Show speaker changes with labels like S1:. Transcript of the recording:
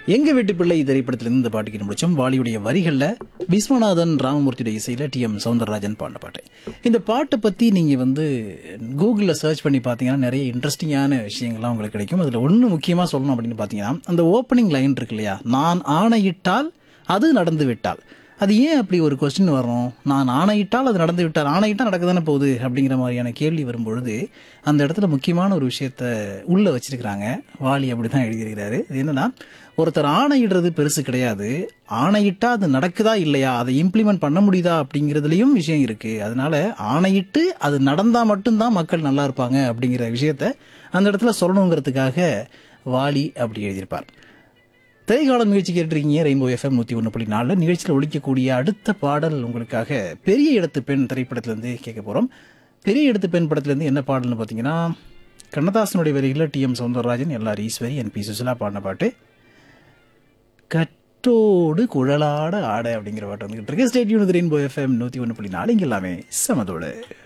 S1: எங்க வீட்டு பிள்ளை திரைப்படத்திலிருந்து இந்த பாட்டு கேட்டு முடிச்சோம் வாலியுடைய வரிகள்ல விஸ்வநாதன் ராமமூர்த்தியுடைய இசையில டி எம் சவுந்தரராஜன் பாடின பாட்டு இந்த பாட்டை பத்தி நீங்க வந்து கூகுளில் சர்ச் பண்ணி பார்த்தீங்கன்னா நிறைய இன்ட்ரெஸ்டிங்கான விஷயங்கள்லாம் உங்களுக்கு கிடைக்கும் அதுல ஒன்று முக்கியமா சொல்லணும் அப்படின்னு பார்த்தீங்கன்னா அந்த ஓப்பனிங் லைன் இருக்கு இல்லையா நான் ஆணையிட்டால் அது நடந்து விட்டால் அது ஏன் அப்படி ஒரு கொஸ்டின் வரும் நான் ஆணையிட்டால் அது நடந்து விட்டால் ஆணையிட்டால் நடக்க தானே போகுது அப்படிங்கிற மாதிரியான கேள்வி வரும்பொழுது அந்த இடத்துல முக்கியமான ஒரு விஷயத்த உள்ள வச்சிருக்கிறாங்க வாலி அப்படி தான் எழுதியிருக்கிறாரு அது என்னன்னா ஒருத்தர் ஆணையிடுறது பெருசு கிடையாது ஆணையிட்டா அது நடக்குதா இல்லையா அதை இம்ப்ளிமெண்ட் பண்ண முடியுதா அப்படிங்கிறதுலயும் விஷயம் இருக்கு அதனால ஆணையிட்டு அது நடந்தா மட்டும்தான் மக்கள் நல்லா இருப்பாங்க அப்படிங்கிற விஷயத்த அந்த இடத்துல சொல்லணுங்கிறதுக்காக வாலி அப்படி எழுதியிருப்பார் திரைக்காலம் நிகழ்ச்சி கேட்டிருக்கீங்க ரெயின்போ எஃப்எம் நூற்றி ஒன்று புள்ளி நாலில் நிகழ்ச்சியில் ஒழிக்கக்கூடிய அடுத்த பாடல் உங்களுக்காக பெரிய இடத்து பெண் திரைப்படத்திலேருந்து கேட்க போகிறோம் பெரிய இடத்து பெண் படத்துலேருந்து என்ன பாடல்னு பார்த்தீங்கன்னா கண்ணதாசனுடைய வரிகளில் டி எம் சௌந்தரராஜன் எல்லார் ஈஸ்வரி என் பி சுசிலா பாடின பாட்டு கட்டோடு குழலாட ஆட அப்படிங்கிற பாட்டு வந்துகிட்டு இருக்கு ஸ்டேட் யூனிட் ரெயின்போ எஃப்எம் நூற்றி ஒன்று புள்ளி நாலு இங்கே எல்லாமே சமதோடு